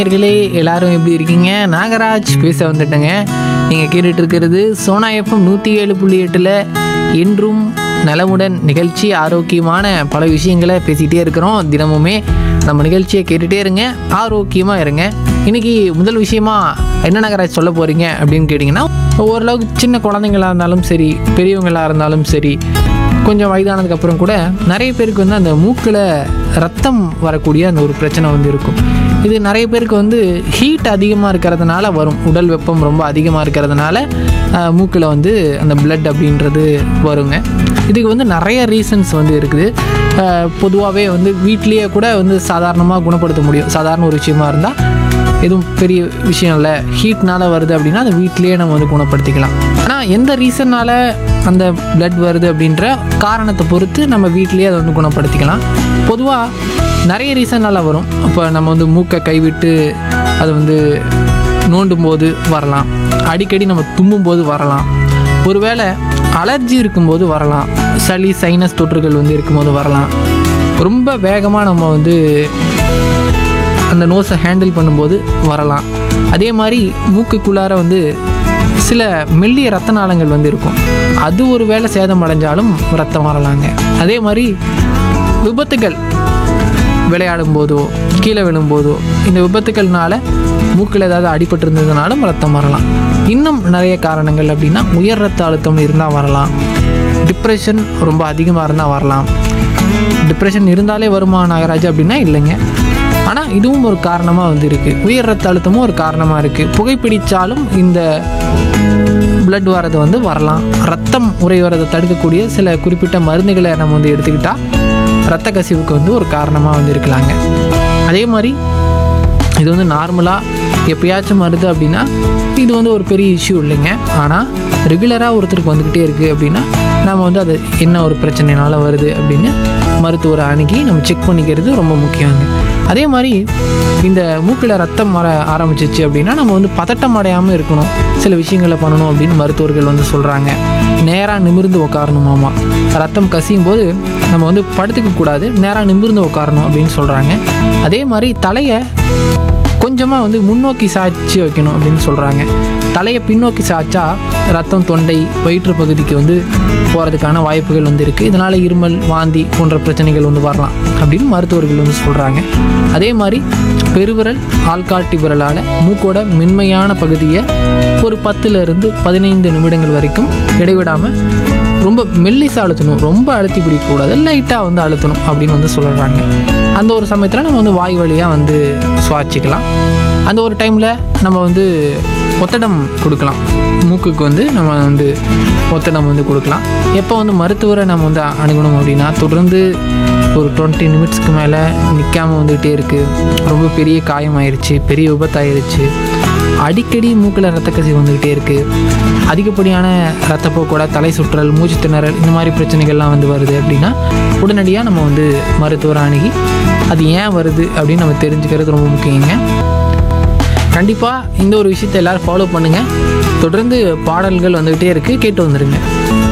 நேயர்களே எல்லாரும் எப்படி இருக்கீங்க நாகராஜ் பேச வந்துட்டேங்க நீங்கள் கேட்டுட்டு இருக்கிறது சோனா எஃப்எம் நூற்றி ஏழு புள்ளி எட்டில் என்றும் நலமுடன் நிகழ்ச்சி ஆரோக்கியமான பல விஷயங்களை பேசிகிட்டே இருக்கிறோம் தினமுமே நம்ம நிகழ்ச்சியை கேட்டுகிட்டே இருங்க ஆரோக்கியமாக இருங்க இன்னைக்கு முதல் விஷயமா என்ன நாகராஜ் சொல்ல போகிறீங்க அப்படின்னு கேட்டிங்கன்னா ஓரளவுக்கு சின்ன குழந்தைங்களா இருந்தாலும் சரி பெரியவங்களா இருந்தாலும் சரி கொஞ்சம் வயதானதுக்கு அப்புறம் கூட நிறைய பேருக்கு வந்து அந்த மூக்கில் ரத்தம் வரக்கூடிய அந்த ஒரு பிரச்சனை வந்து இருக்கும் இது நிறைய பேருக்கு வந்து ஹீட் அதிகமாக இருக்கிறதுனால வரும் உடல் வெப்பம் ரொம்ப அதிகமாக இருக்கிறதுனால மூக்கில் வந்து அந்த blood அப்படின்றது வருங்க இதுக்கு வந்து நிறைய ரீசன்ஸ் வந்து இருக்குது பொதுவாகவே வந்து வீட்லேயே கூட வந்து சாதாரணமாக குணப்படுத்த முடியும் சாதாரண ஒரு விஷயமா இருந்தால் எதுவும் பெரிய விஷயம் இல்லை ஹீட்னால வருது அப்படின்னா அதை வீட்டிலேயே நம்ம வந்து குணப்படுத்திக்கலாம் ஆனால் எந்த ரீசன்னால் அந்த blood வருது அப்படின்ற காரணத்தை பொறுத்து நம்ம வீட்டிலேயே அதை வந்து குணப்படுத்திக்கலாம் பொதுவாக நிறைய ரீசனால் வரும் இப்போ நம்ம வந்து மூக்கை கைவிட்டு அது வந்து நோண்டும் போது வரலாம் அடிக்கடி நம்ம தும்மும் போது வரலாம் ஒருவேளை அலர்ஜி இருக்கும்போது வரலாம் சளி சைனஸ் தொற்றுகள் வந்து இருக்கும்போது வரலாம் ரொம்ப வேகமாக நம்ம வந்து அந்த நோஸை ஹேண்டில் பண்ணும்போது வரலாம் அதே மாதிரி மூக்குக்குள்ளார வந்து சில மெல்லிய ரத்த நாளங்கள் வந்து இருக்கும் அது ஒரு வேளை சேதம் அடைஞ்சாலும் ரத்தம் வரலாங்க அதே மாதிரி விபத்துகள் விளையாடும் போதோ கீழே விழும்போதோ இந்த விபத்துக்கள்னால மூக்கில் ஏதாவது அடிபட்டு இருந்ததுனாலும் ரத்தம் வரலாம் இன்னும் நிறைய காரணங்கள் அப்படின்னா உயர் ரத்த அழுத்தம் இருந்தால் வரலாம் டிப்ரெஷன் ரொம்ப அதிகமாக இருந்தால் வரலாம் டிப்ரெஷன் இருந்தாலே வருமா நாகராஜ் அப்படின்னா இல்லைங்க ஆனால் இதுவும் ஒரு காரணமாக வந்து இருக்குது உயர் ரத்த அழுத்தமும் ஒரு காரணமாக இருக்குது புகைப்பிடிச்சாலும் இந்த blood வரது வந்து வரலாம் ரத்தம் உறைவரதை தடுக்கக்கூடிய சில குறிப்பிட்ட மருந்துகளை நம்ம வந்து எடுத்துக்கிட்டால் ரத்த கசிவுக்கு வந்து ஒரு காரணமாக வந்து இருக்கலாங்க அதே மாதிரி இது வந்து நார்மலாக எப்பயாச்சும் வருது அப்படின்னா இது வந்து ஒரு பெரிய இஷ்யூ இல்லைங்க ஆனால் ரெகுலராக ஒருத்தருக்கு வந்துக்கிட்டே இருக்குது அப்படின்னா நம்ம வந்து அது என்ன ஒரு பிரச்சனைனால வருது அப்படின்னு மருத்துவரை அணுகி நம்ம செக் பண்ணிக்கிறது ரொம்ப முக்கியங்க அதே மாதிரி இந்த மூக்கில் ரத்தம் வர ஆரம்பிச்சிச்சு அப்படின்னா நம்ம வந்து பதட்டம் அடையாமல் இருக்கணும் சில விஷயங்களை பண்ணணும் அப்படின்னு மருத்துவர்கள் வந்து சொல்கிறாங்க நேராக நிமிர்ந்து உட்காரணுமாமா ரத்தம் கசியும் போது நம்ம வந்து படுத்துக்க கூடாது நேராக நிமிர்ந்து உட்காரணும் அப்படின்னு சொல்கிறாங்க அதே மாதிரி தலையை கொஞ்சமாக வந்து முன்னோக்கி சாய்ச்சி வைக்கணும் அப்படின்னு சொல்கிறாங்க தலையை பின்னோக்கி சாய்ச்சா ரத்தம் தொண்டை வயிற்று பகுதிக்கு வந்து போகிறதுக்கான வாய்ப்புகள் வந்து இருக்குது இதனால் இருமல் வாந்தி போன்ற பிரச்சனைகள் வந்து வரலாம் அப்படின்னு மருத்துவர்கள் வந்து சொல்கிறாங்க அதே மாதிரி பெருவிரல் ஆள்காட்டி விரலால் மூக்கோட மென்மையான பகுதியை ஒரு பத்துலேருந்து பதினைந்து நிமிடங்கள் வரைக்கும் இடைவிடாமல் ரொம்ப மெல்லிசா அழுத்தணும் ரொம்ப அழுத்தி பிடிக்கக்கூடாது லைட்டாக வந்து அழுத்தணும் அப்படின்னு வந்து சொல்கிறாங்க அந்த ஒரு சமயத்தில் நம்ம வந்து வாய் வழியாக வந்து சுவாச்சிக்கலாம் அந்த ஒரு டைமில் நம்ம வந்து ஒத்தடம் கொடுக்கலாம் மூக்குக்கு வந்து நம்ம வந்து ஒத்தடம் வந்து கொடுக்கலாம் எப்போ வந்து மருத்துவரை நம்ம வந்து அணுகணும் அப்படின்னா தொடர்ந்து ஒரு டுவெண்ட்டி நிமிட்ஸ்க்கு மேலே நிற்காம வந்துகிட்டே இருக்குது ரொம்ப பெரிய காயம் ஆயிடுச்சு பெரிய விபத்தாயிருச்சு அடிக்கடி மூக்கில் ரத்த கசிவு வந்துக்கிட்டே இருக்குது அதிகப்படியான ரத்தப்போக்கோட தலை சுற்றல் மூச்சு திணறல் இந்த மாதிரி பிரச்சனைகள்லாம் வந்து வருது அப்படின்னா உடனடியாக நம்ம வந்து மருத்துவரை அணுகி அது ஏன் வருது அப்படின்னு நம்ம தெரிஞ்சுக்கிறது ரொம்ப முக்கியங்க கண்டிப்பாக இந்த ஒரு விஷயத்தை எல்லோரும் ஃபாலோ பண்ணுங்கள் தொடர்ந்து பாடல்கள் வந்துக்கிட்டே இருக்குது கேட்டு வந்துடுங்க